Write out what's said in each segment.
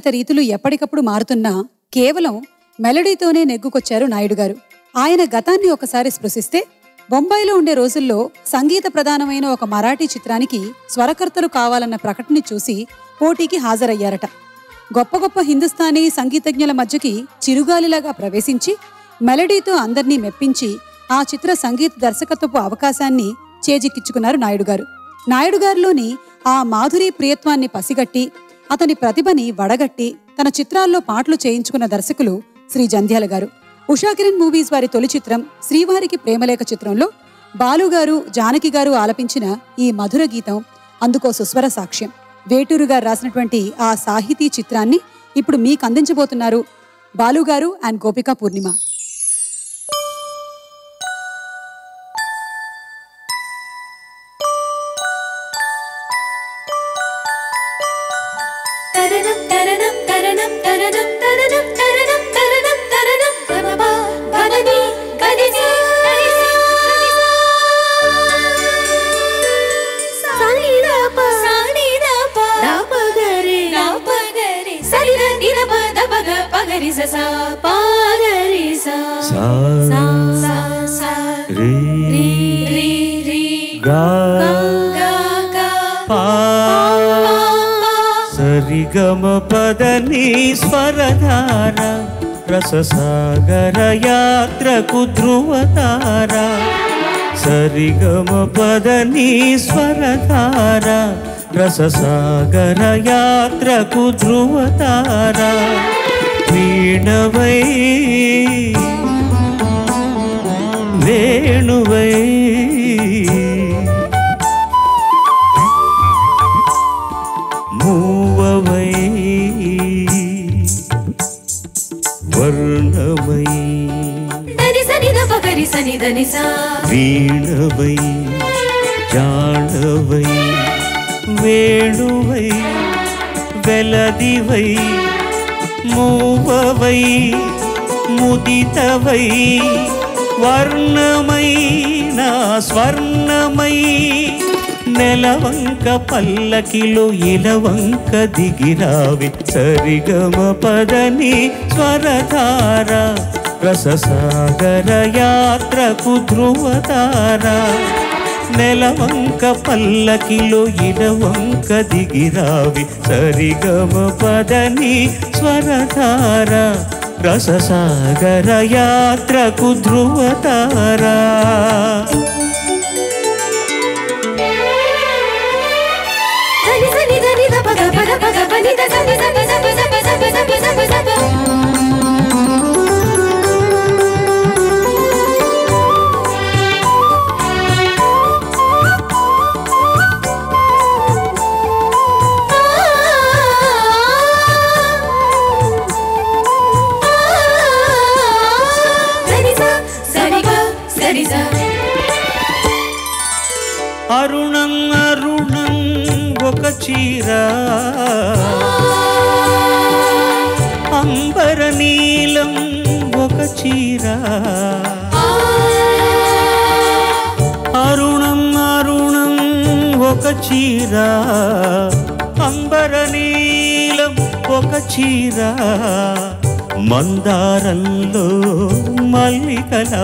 సంగీత రీతులు ఎప్పటికప్పుడు మారుతున్నా కేవలం మెలడీతోనే నెగ్గుకొచ్చారు నాయుడు గారు ఆయన గతాన్ని ఒకసారి స్పృశిస్తే బొంబాయిలో ఉండే రోజుల్లో సంగీత ప్రధానమైన ఒక మరాఠీ చిత్రానికి స్వరకర్తలు కావాలన్న ప్రకటన చూసి పోటీకి హాజరయ్యారట గొప్ప గొప్ప హిందుస్థానీ సంగీతజ్ఞుల మధ్యకి చిరుగాలిలాగా ప్రవేశించి మెలడీతో అందర్నీ మెప్పించి ఆ చిత్ర సంగీత దర్శకత్వపు అవకాశాన్ని చేజిక్కించుకున్నారు నాయుడు గారు నాయుడు గారిలోని ఆ మాధురి ప్రియత్వాన్ని పసిగట్టి అతని ప్రతిభని వడగట్టి తన చిత్రాల్లో పాటలు చేయించుకున్న దర్శకులు శ్రీ జంధ్యాల గారు ఉషాకిరణ్ మూవీస్ వారి తొలి చిత్రం శ్రీవారికి ప్రేమలేఖ చిత్రంలో బాలు గారు జానకి గారు ఆలపించిన ఈ మధుర గీతం అందుకో సుస్వర సాక్ష్యం వేటూరు గారు రాసినటువంటి ఆ సాహితీ చిత్రాన్ని ఇప్పుడు మీకు అందించబోతున్నారు బాలు గారు అండ్ గోపికా పూర్ణిమ తరణం తరణం తరణం తరణం తరణం తరణం తరణం తరణం గమప గమని గదిసి గదిసి సానిదప సానిదప దపగరి దపగరి సరిద నిదప దపగ పగరి స సా పగరి సా సా సా సా సా రి రి రి రి గా గా గా పా సరిగమ పదని స్వరధార రససాగర యాత్రకు ధ్రువతార సరిగమ పదని స్వరధార రససాగర యాత్రకు ధ్రువతార వీణవై వేణువై మూవవై వర్ణమై దని సని దపగరి సని దని సా వీణవై జాణవై వేణువై వెలదివై మూవవై ముదితవై వర్ణమై నా స్వర్ణమై నెలవంక పల్లకిలో ఇలవంక దిగిరావి సరిగమ పదని స్వరధార రససాగర యాత్రకు ధ్రువతార నెలవంక పల్లకిలో ఇలవంక దిగిరావి సరిగమ పదని స్వరధార రససాగర యాత్రకు ధ్రువతారా దని సని దని దపగ పద పగ పని ద సని సప సప సప సప సప సప సప దని స సరి గ సరి స అరుణం అరుణం ఒక చీర అంబర నీలం ఒక చీర అరుణం అరుణం ఒక చీర అంబర నీలం ఒక చీర మందారంలో మల్లికల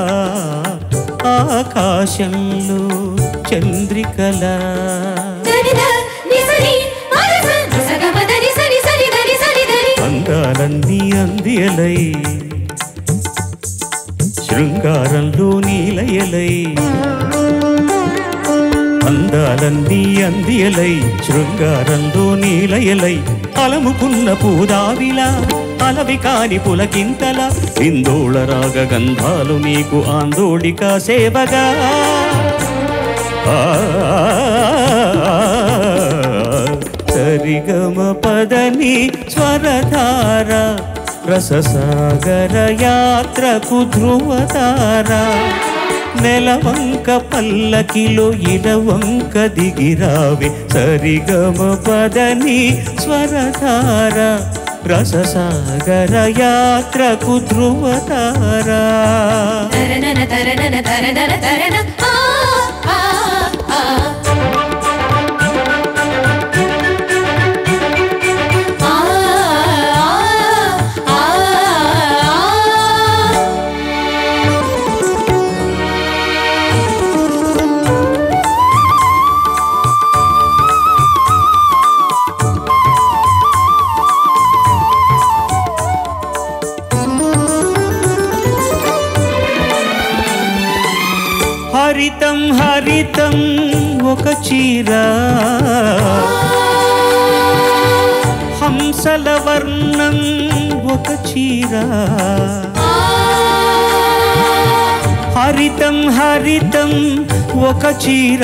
ఆకాశంలో చంద్రికల దని ద ని సని పద స ని స గ పద ని సని సని దని సని దని అందాలన్నీ అందియలై శృంగారంలో నీలయలై అందాలన్నీ అందియలై శృంగారంలో నీలయలై అలముకున్న పూదావిలా అలవి కాని పులకింతల ఇందోళ రాగ గంధాలు నీకు ఆందోళిక సేవగా ఆ సరిగమ పదని స్వరధార రససాగర యాత్రకు ధ్రువతార నెలవంక పల్లకిలో ఇలవంక దిగిరావి సరిగమ పదని స్వరధార రససాగర యాత్రకు ధ్రువతారా తరణన తరణన తరణన తరణ ఆ ఆ ఆ ఆ హరితం హరితం ఒక చీర హంసల వర్ణం ఒక చీర హరితం హరితం ఒక చీర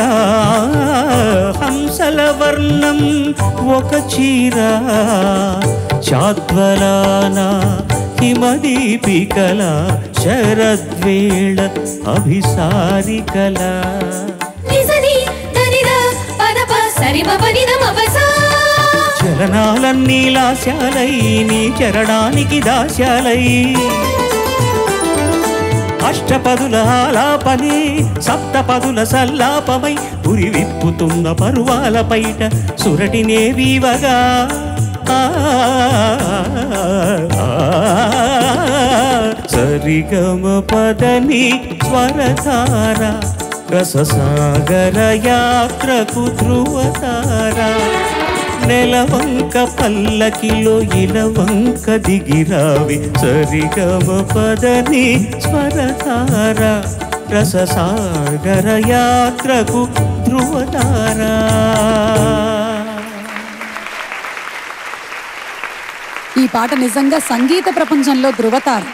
హంసల వర్ణం ఒక చీర చాత్వలాన హిమదీపికల శరద్వేళ అభిసారికల నిజని తనిద పదప సరిమ పనిద మపసా చరణాలన్నీ లాస్యాలై నీ చరణానికి దాస్యాలై అష్టపదుల ఆలాపని సప్తపదుల సల్లాపమై పురి విప్పుతున్న పరువాల పైట సురటినే వీవగా ఆ, సరిగమ పదని స్వరతార రససాగర యాత్రకు ధ్రువతారా నెలవంక పల్లకిలో ఇలవంక దిగిరావి సరిగమ పదని స్వరతార రససాగర యాత్రకు ధ్రువతారా ఈ పాట నిజంగా సంగీత ప్రపంచంలో ధృవతార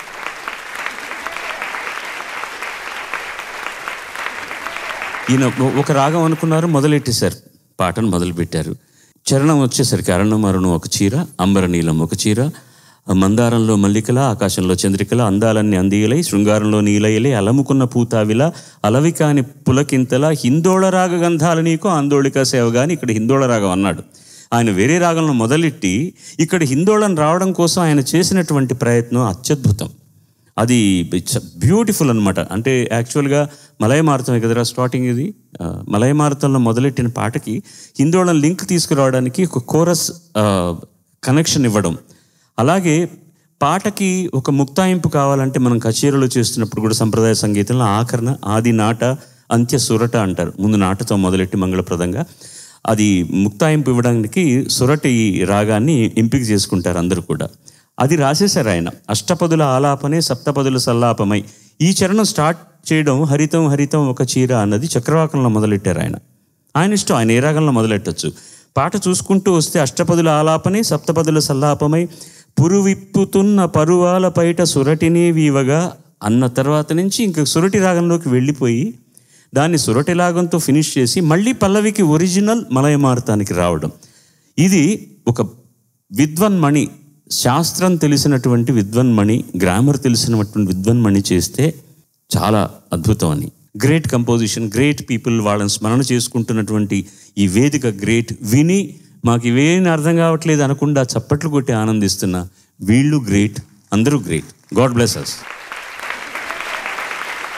ఈయన ఒక- ఒక రాగం అనుకున్నారు మొదలెట్టేశారు పాటను మొదలుపెట్టారు చరణం వచ్చేసరికి అరణమరణం ఒక చీర అంబర నీలం ఒక చీర మందారంలో మల్లికల ఆకాశంలో చంద్రికల అందాలన్నీ అందియలై శృంగారంలో నీలయలై అలముకున్న పూతావిల అలవికాని పులకింతల హిందోళ రాగ గంధాల నీకు ఆందోళిక సేవగాని ఇక్కడ హిందోళ రాగం అన్నాడు ఆయన వేరే రాగంలో మొదలెట్టి ఇక్కడ హిందోళం రావడం కోసం ఆయన చేసినటువంటి ప్రయత్నం అత్యద్భుతం అది ఇట్స్ బ్యూటిఫుల్ అనమాట అంటే యాక్చువల్గా మలయమారుతం కదరా స్టార్టింగ్ ఇది ఆ, మలయమారుతంలో మొదలెట్టిన పాటకి హిందోళం లింక్ తీసుకురావడానికి ఒక కోరస్ కనెక్షన్ ఇవ్వడం అలాగే పాటకి ఒక ముక్తాయింపు కావాలంటే మనం కచేరీలో చేస్తున్నప్పుడు కూడా సంప్రదాయ సంగీతంలో ఆకరణ ఆది నాట అంత్య సురట అంటారు ముందు నాటతో మొదలెట్టి మంగళప్రదంగా అది ముక్తాయింపు ఇవ్వడానికి సురటి రాగాన్ని ఎంపిక చేసుకుంటారు అందరూ కూడా అది రాసేశారు ఆయన అష్టపదుల ఆలాపనే సప్తపదుల సల్లాపమై ఈ చరణం స్టార్ట్ చేయడం హరితం హరితం ఒక చీర అన్నది చక్రవాకంలో మొదలెట్టారు ఆయన ఆయన ఇష్టం ఆయన ఏ రాగంలో మొదలెట్టచ్చు పాట చూసుకుంటూ వస్తే అష్టపదుల ఆలాపనే సప్తపదుల సల్లాపమై పురువిప్పుతున్న పరువాల పైట సురటిని వీవగా అన్న తర్వాత నుంచి ఇంక సురటి రాగంలోకి వెళ్ళిపోయి దాన్ని సురటి రాగంతో ఫినిష్ చేసి మళ్ళీ పల్లవికి ఒరిజినల్ మలయమారుతానికి రావడం ఇది ఒక విద్వన్మణి శాస్త్రం తెలిసినటువంటి విద్వన్మణి గ్రామర్ తెలిసినటువంటి విద్వన్మణి చేస్తే చాలా అద్భుతం అని గ్రేట్ కంపోజిషన్ గ్రేట్ పీపుల్ వాళ్ళని స్మరణ చేసుకుంటున్నటువంటి ఈ వేదిక గ్రేట్ విని మాకు ఇవేం అర్థం కావట్లేదు అనకుండా చప్పట్లు కొట్టి ఆనందిస్తున్న వీళ్ళు గ్రేట్ అందరూ గ్రేట్ గాడ్ బ్లెస్ అస్